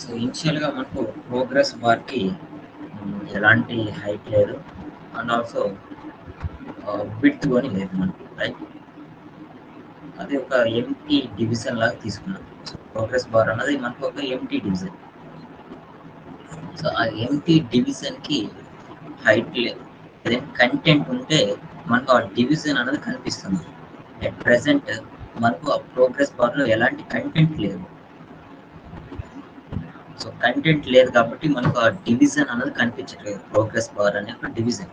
So ఇనిషియల్గా మనకు progress బార్కి ఎలాంటి హైట్ లేదు అండ్ ఆల్సో విత్ కొని లేదు మనకు రైట్ అది ఒక ఎంటీ డివిజన్ లాగా తీసుకున్నాం ప్రోగ్రెస్ బార్ అన్నది మనకు ఒక ఎంటీ డివిజన్ సో ఆ ఎంటీ డివిజన్కి హైట్ లేదు కంటెంట్ ఉంటే మనకు ఆ డివిజన్ అనేది కనిపిస్తుంది అట్ ప్రెసెంట్ మనకు ఆ ప్రోగ్రెస్ బార్లో ఎలాంటి కంటెంట్ లేదు సో కంటెంట్ లేదు కాబట్టి మనకు ఆ డివిజన్ అనేది కనిపించట్లేదు ప్రోగ్రెస్ బార్ అనే ఒక డివిజన్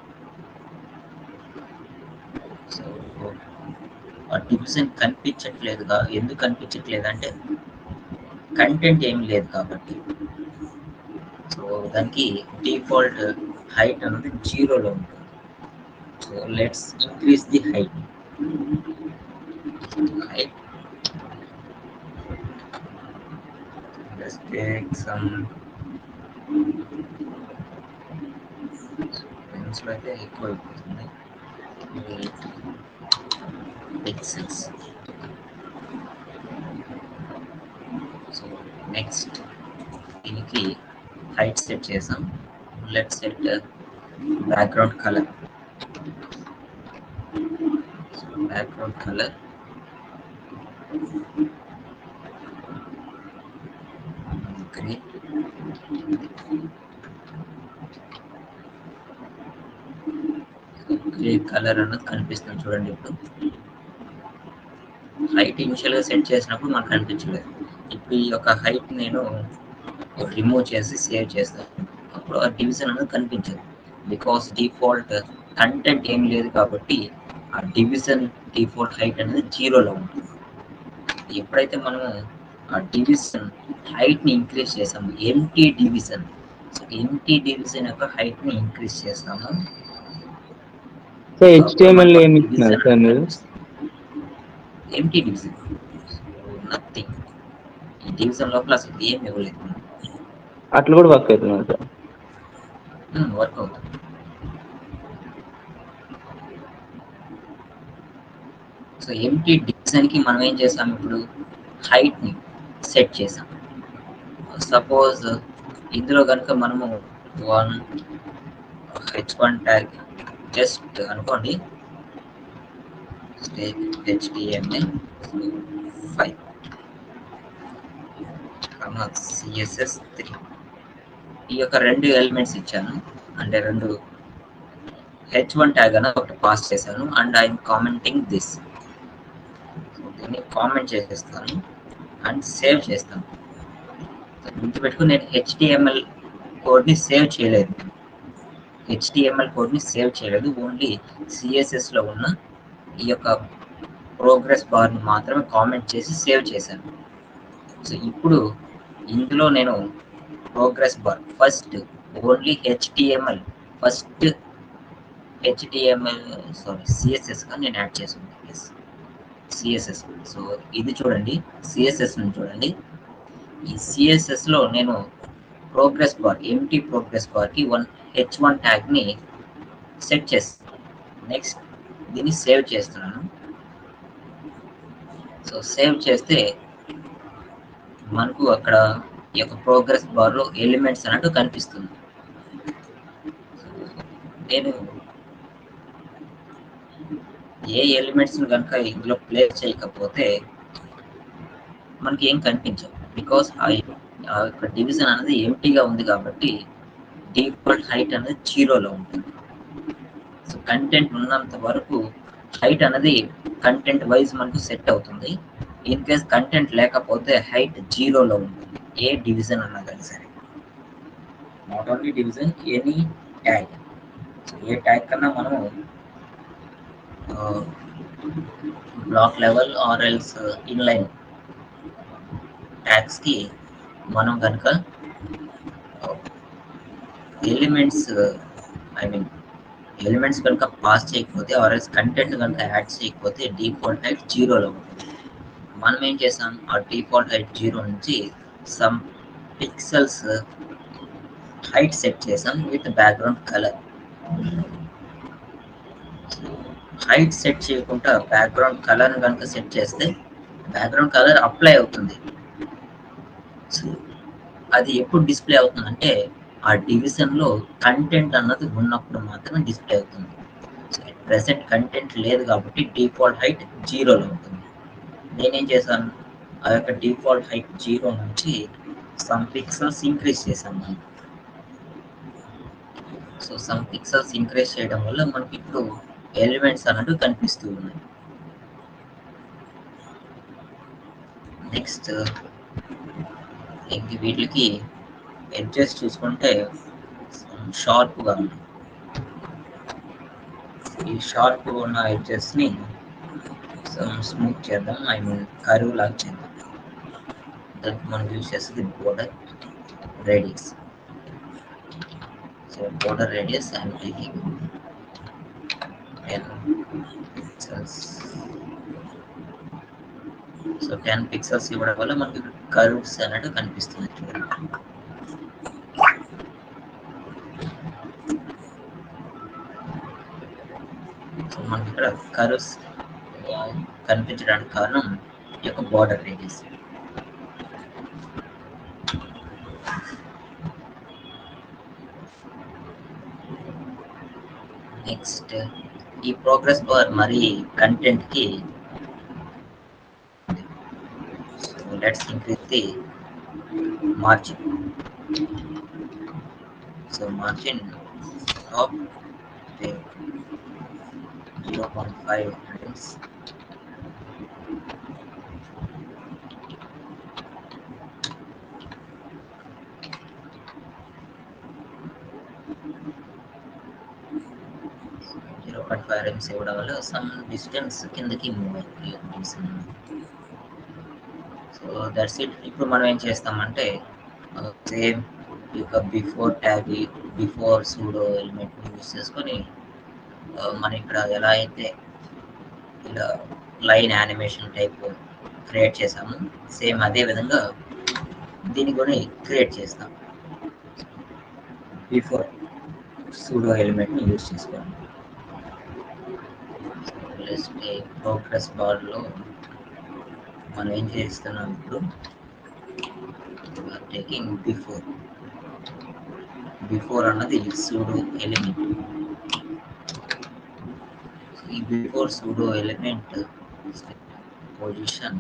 సో ఆ డివిజన్ కనిపించట్లేదుగా ఎందుకు కనిపించట్లేదు అంటే కంటెంట్ ఏం లేదు కాబట్టి సో దానికి డిఫాల్ట్ హైట్ అనేది జీరోలో ఉంటుంది so let's increase the height height let's take some pencil అయితే ఎక్కువ అయిపోతుంది పిక్సెల్స్ సో నెక్స్ట్ దీనికి హైట్ సెట్ చేసాం let set background colour background colour green grey colour అన్నది కనిపిస్తుంది చూడండి ఇప్పుడు హైట్ ఇనిషియల్ గా సెట్ చేసినప్పుడు మనకు కనిపించలేదు ఇప్పుడు ఈ యొక్క హైట్ నేను రిమూవ్ చేసి సేవ్ చేస్తాను అప్పుడు ఆ డివిజన్ అనేది కనిపించదు బికాస్ డిఫాల్ట్ కంటెంట్ ఏం లేదు కాబట్టి ఆ డివిజన్ డిఫాల్ట్ హైట్ అనేది జీరోలో ఉంటుంది ఎప్పుడైతే మనము ఆ డివిజన్ హైట్ ని ఇంక్రీజ్ చేసాము empty division so empty division యొక్క హైట్ ని ఇంక్రీజ్ చేస్తాము సో హెచ్టిఎంఎల్ ఏమి ఇస్తున్నారు సార్ మీరు ఎంటీ డివిజన్ నథింగ్ ఈ డివిజన్ లోపల అసలు ఏం ఇవ్వలేదు అట్లా కూడా వర్క్ అవుతున్నారు సార్ వర్క్ అవుతుంది సో ఎంటీ డివిజన్ కి మనం ఏం చేసాం ఇప్పుడు హైట్ ని సెట్ చేసాం సపోజ్ ఇందులో కనుక మనము one H one tag just అనుకోండి హెచ్డిఎంఎల్ ఫైవ్ సిఎస్ఎస్ త్రీ ఈ యొక్క రెండు ఎలిమెంట్స్ ఇచ్చాను అంటే రెండు హెచ్ వన్ ట్యాగ్ అని ఒకటి పాస్ చేశాను అండ్ ఐఎమ్ కామెంటింగ్ దిస్ దీన్ని కామెంట్ చేసేస్తాను అండ్ సేవ్ చేస్తాను గుర్తుపెట్టుకుని నేను హెచ్డిఎంఎల్ కోడ్ని సేవ్ చేయలేదు హెచ్డిఎంఎల్ కోడ్ని సేవ్ చేయలేదు ఓన్లీ సిఎస్ఎస్లో ఉన్న ఈ యొక్క ప్రోగ్రెస్ బార్ని మాత్రమే కామెంట్ చేసి సేవ్ చేశాను సో ఇప్పుడు ఇందులో నేను progress bar first only HTML first HTML sorry సిఎస్ఎస్గా నేను యాడ్ చేసాను ఎస్ సిఎస్ఎస్ సో ఇది చూడండి సిఎస్ఎస్ ని చూడండి ఈ సిఎస్ఎస్ లో నేను progress bar empty progress bar కి వన్ హెచ్ వన్ ట్యాగ్ ని సెట్ చేస్తాను నెక్స్ట్ దీన్ని సేవ్ చేస్తున్నాను సో సేవ్ చేస్తే మనకు అక్కడ ఈ యొక్క ప్రోగ్రెస్ బార్ లో ఎలిమెంట్స్ అన్నట్టు కనిపిస్తుంది నేను ఏ ఎలిమెంట్స్ కనుక ఇందులో ప్లేస్ చేయకపోతే మనకి ఏం కనిపించవు బికాస్ ఆ యొక్క డివిజన్ అనేది ఎంటీగా ఉంది కాబట్టి డిఫాల్ట్ హైట్ అనేది జీరోలో ఉంటుంది సో కంటెంట్ ఉన్నంత వరకు హైట్ అనేది కంటెంట్ వైజ్ మనకు సెట్ అవుతుంది ఇన్ కేస్ కంటెంట్ లేకపోతే హైట్ జీరోలో ఉంటుంది ఏ డివిజన్ అన్నా కానీ సరే not only division any tag ఏ ట్యాగ్ కన్నా మనము block level or else inline ట్యాగ్స్కి మనం కనుక ఎలిమెంట్స్ ఐ మీన్ ఎలిమెంట్స్ కనుక పాస్ చేయకపోతే ఆర్ ఎల్స్ కంటెంట్ కనుక యాడ్ చేయకపోతే డిఫాల్ట్ హైట్ జీరోలో ఉంటుంది మనం ఏం చేసాం ఆ డిఫాల్ట్ హైట్ జీరో నుంచి సమ్ పిక్సెల్స్ హైట్ సెట్ చేసాం with background colour height set చేయకుండా బ్యాక్గ్రౌండ్ కలర్ కనుక సెట్ చేస్తే బ్యాక్గ్రౌండ్ కలర్ అప్లై అవుతుంది అది ఎప్పుడు డిస్ప్లే అవుతుందంటే ఆ డివిజన్ లో కంటెంట్ అన్నది ఉన్నప్పుడు మాత్రమే డిస్ప్లే అవుతుంది ప్రెసెంట్ కంటెంట్ లేదు కాబట్టి డిఫాల్ట్ హైట్ జీరోలో ఉంటుంది నేనేం చేశాను ఆ యొక్క డిఫాల్ట్ హైట్ జీరో నుంచి సమ్ పిక్సెల్స్ ఇంక్రీజ్ చేశాను సో సమ్ పిక్సెల్స్ ఇంక్రీజ్ చేయడం వల్ల మనకి ఇప్పుడు ఎలిమెంట్స్ అన్నట్టు కనిపిస్తూ ఉన్నాయి నెక్స్ట్ ఇంక వీటికి ఎడ్జెస్ చూసుకుంటే షార్ప్గా ఉన్నాయి ఈ షార్ప్ ఉన్న ఎడ్జెస్ ని స్మూత్ చేద్దాం ఐ మీన్ కరువు లాగా చేద్దాం దానికి మనం యూజ్ చేసేది border radius so border radius I'm taking ten pixels so ten pixels ఇవ్వడం వల్ల మనకి కర్వ్స్ అన్నట్టు కనిపిస్తుంది చూడండి సో మనకి ఇక్కడ కర్వ్స్ కనిపించడానికి కారణం ఈ యొక్క బార్డర్ రేడియస్ నెక్స్ట్ ఈ ప్రోగ్రెస్ బార్ మరి కంటెంట్ కి so let's increase the margin so margin of zero point five times zero point five ems ఇవ్వడం వల్ల సమ్ డిస్టెన్స్ కిందకి మూవ్ అయింది సో దట్స్ ఇట్ ఇప్పుడు మనం ఏం చేస్తామంటే సేమ్ ఈ యొక్క before tag before pseudo element use చేసుకొని ఆ, మనం ఇక్కడ ఎలా అయితే ఇలా లైన్ యానిమేషన్ టైప్ క్రియేట్ చేసాము సేమ్ అదే విధంగా దీన్ని కూడా క్రియేట్ చేస్తాం బిఫోర్ సూడో ఎలిమెంట్ని యూస్ చేసుకోండి ప్రోగ్రెస్ బార్లో మనం ఏం చేస్తున్నాం ఇప్పుడు టేకింగ్ బిఫోర్ బిఫోర్ అన్నది సూడో ఎలిమెంట్ ఈ before pseudo element position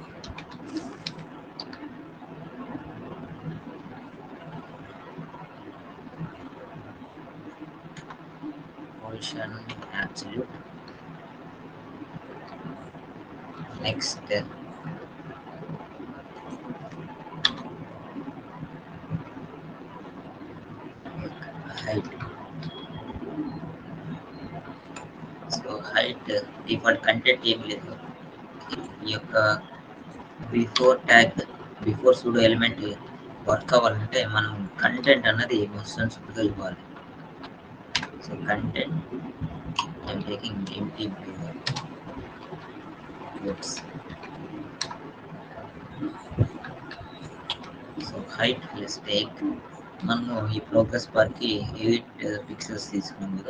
position absolute next height so height default content ఏమి లేదు ఈ యొక్క before tag before pseudo element work అవ్వాలంటే మనం కంటెంట్ అన్నది రెస్పాన్సిబుల్గా ఇవ్వాలి so content I'm taking empty quotes. So height plus take మనము ఈ ప్రోగ్రెస్ బార్కి ఎయిట్ పిక్సెల్స్ తీసుకున్నాం కదా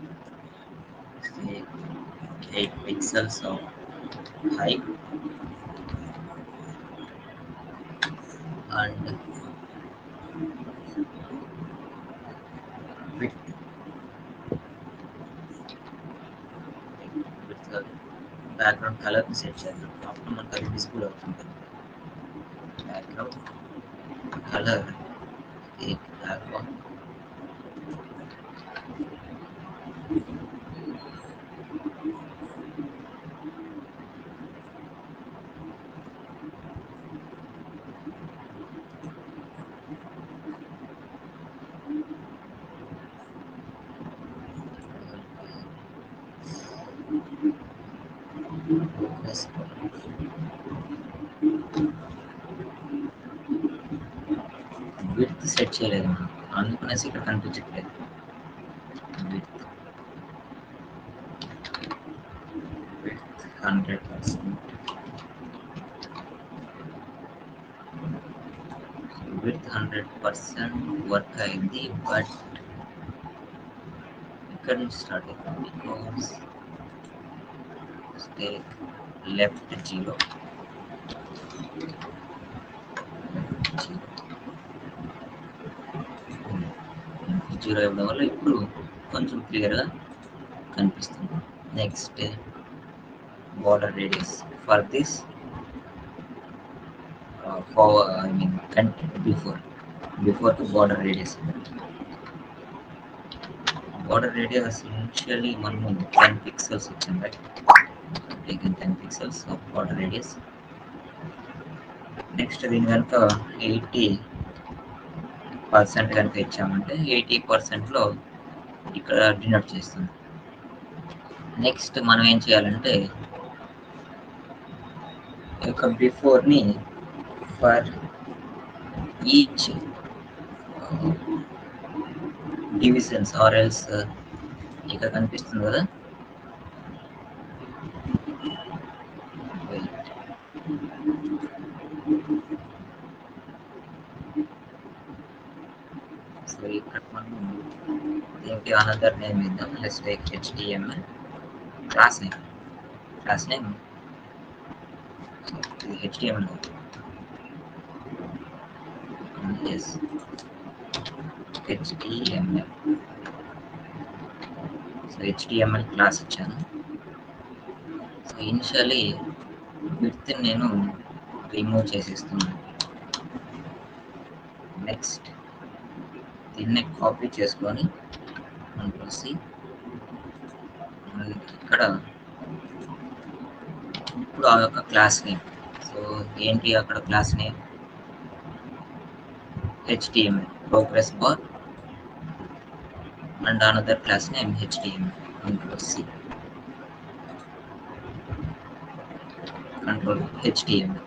eight pixels of height and with background colour set చేద్దాం అప్పుడు మనకు అది డిస్ప్లే అవుతుంది background colour background width set చేయలేదు మనం అందుకనేసి ఇక్కడ కనిపించట్లేదు width width hundred percent width hundred percent work అయింది బట్ ఇక్కడ నుంచి స్టార్ట్ అవుతుంది because stake left zero zero ఇవ్వడం వల్ల ఇప్పుడు కొంచెం క్లియర్గా కనిపిస్తుంది next border radius for this uh, for I mean content before before the border radius border radius initially మనము 10 pixels ఇచ్చాం right taken 10 pixels of border radius next దీని కనుక ఎయిటీ పర్సెంట్ కనుక ఇచ్చామంటే ఎయిటీ పర్సెంట్లో ఇక్కడ డినోట్ చేస్తుంది నెక్స్ట్ మనం ఏం చేయాలంటే ఈ యొక్క బిఫోర్ని for each divisions or else ఇక్కడ కనిపిస్తుంది కదా Wait. సో ఇక్కడ మనం దీనికి అనదర్ నేమ్ ఇద్దాం let's take HTML class name class name ఇది HTML yes HTML so HTML class ఇచ్చాను సో ఇనిషియలీ విత్ నేను రిమూవ్ చేసేస్తున్నాను నెక్స్ట్ దీన్ని కాపీ చేసుకొని కంట్రోల్ సి ఇక్కడ ఇప్పుడు ఆ యొక్క క్లాస్ నేమ్ సో ఏంటి అక్కడ class name HTML progress bar and another class name HTML control C control HTML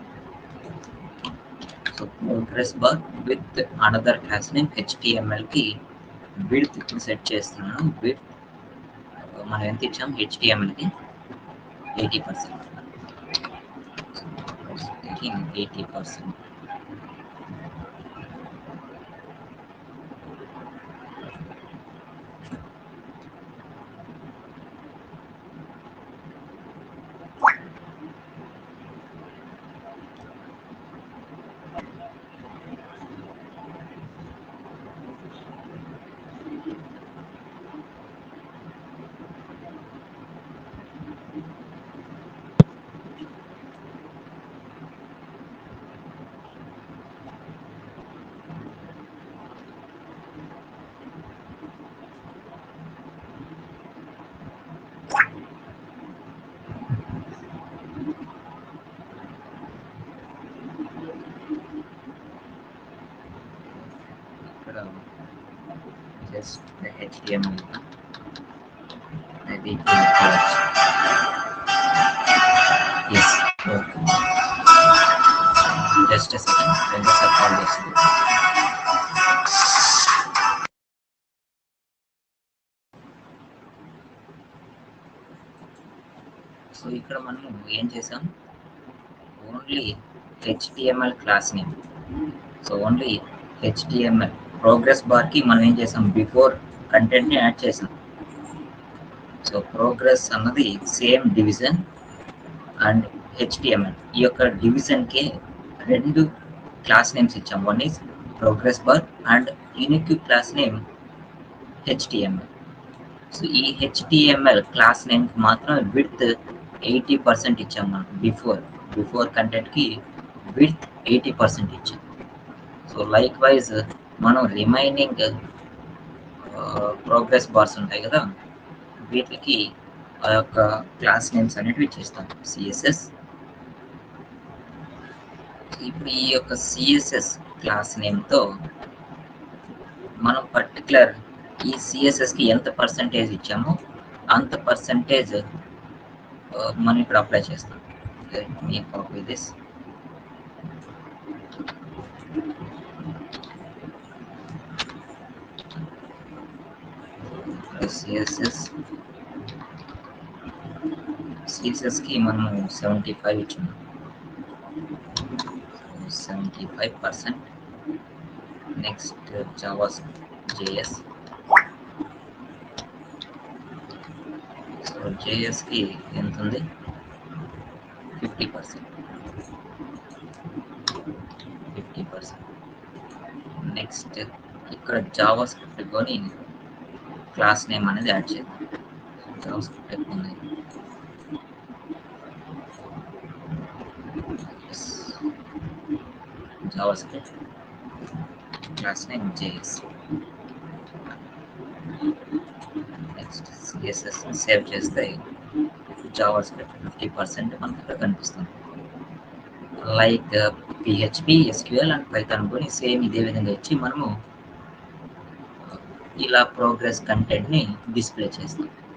so progress bar with another class name HTML కి విడ్త్ ఇప్పుడు సెట్ చేస్తున్నాను విడ్త్ మనం ఎంత ఇచ్చాం హెచ్టిఎంఎల్ కి ఎయిటీ పర్సెంట్ ఎయిటీ పర్సెంట్ ఇక్కడ జస్ట్ హెచ్డిఎంఎల్ అది yes okay just second రెండోసారి కాల్ చేస్తుంది సో ఇక్కడ మనం ఏం చేసాం only HTML class name so only HTML progress bar కి మనం ఏం చేసాం బిఫోర్ కంటెంట్ ని యాడ్ చేసాం సో ప్రోగ్రెస్ అన్నది సేమ్ డివిజన్ అండ్ హెచ్టిఎంఎల్ ఈ యొక్క డివిజన్ కి రెండు క్లాస్ నేమ్స్ ఇచ్చాం one is progress bar and unique class name HTML so ఈ హెచ్టిఎంఎల్ క్లాస్ నేమ్ కి మాత్రం విత్ ఎయిటీ పర్సెంట్ ఇచ్చాం మనం బిఫోర్ బిఫోర్ కంటెంట్ కి విత్ ఎయిటీ పర్సెంట్ ఇచ్చాం సో లైక్ వైజ్ మనం రిమైనింగ్ ప్రోగ్రెస్ బార్స్ ఉంటాయి కదా వీటికి ఆ యొక్క క్లాస్ నేమ్స్ అనేటివి ఇచ్చేస్తాం సిఎస్ఎస్ ఇప్పుడు ఈ యొక్క సిఎస్ఎస్ క్లాస్ నేమ్తో మనం పర్టికులర్ ఈ సిఎస్ఎస్కి ఎంత పర్సంటేజ్ ఇచ్చామో అంత పర్సంటేజ్ మనం ఇక్కడ అప్లై చేస్తాం మీ కాపీ దిస్ సిఎస్ఎస్ సిఎస్ఎస్కి మనం సెవెంటీ ఫైవ్ ఇచ్చాము సెవెంటీ ఫైవ్ పర్సెంట్ నెక్స్ట్ జావాస్ జేఎస్ సో జేఎస్కి ఎంత ఉంది fifty percent fifty percent next ఇక్కడ జావా స్క్రిప్ట్ కొని క్లాస్ నేమ్ అనేది యాడ్ చేద్దాం జావా స్క్రిప్ట్ ఎక్కువ ఉంది JavaScript class name JS next CSS save చేస్తే జావా స్క్రిప్ట్ ఫిఫ్టీ పర్సెంట్ మనకి ఇక్కడ కనిపిస్తుంది like PHP SQL and Python కొని సేమ్ ఇదే విధంగా ఇచ్చి మనము ఇలా ప్రోగ్రెస్ కంటెంట్ని డిస్ప్లే చేస్తాం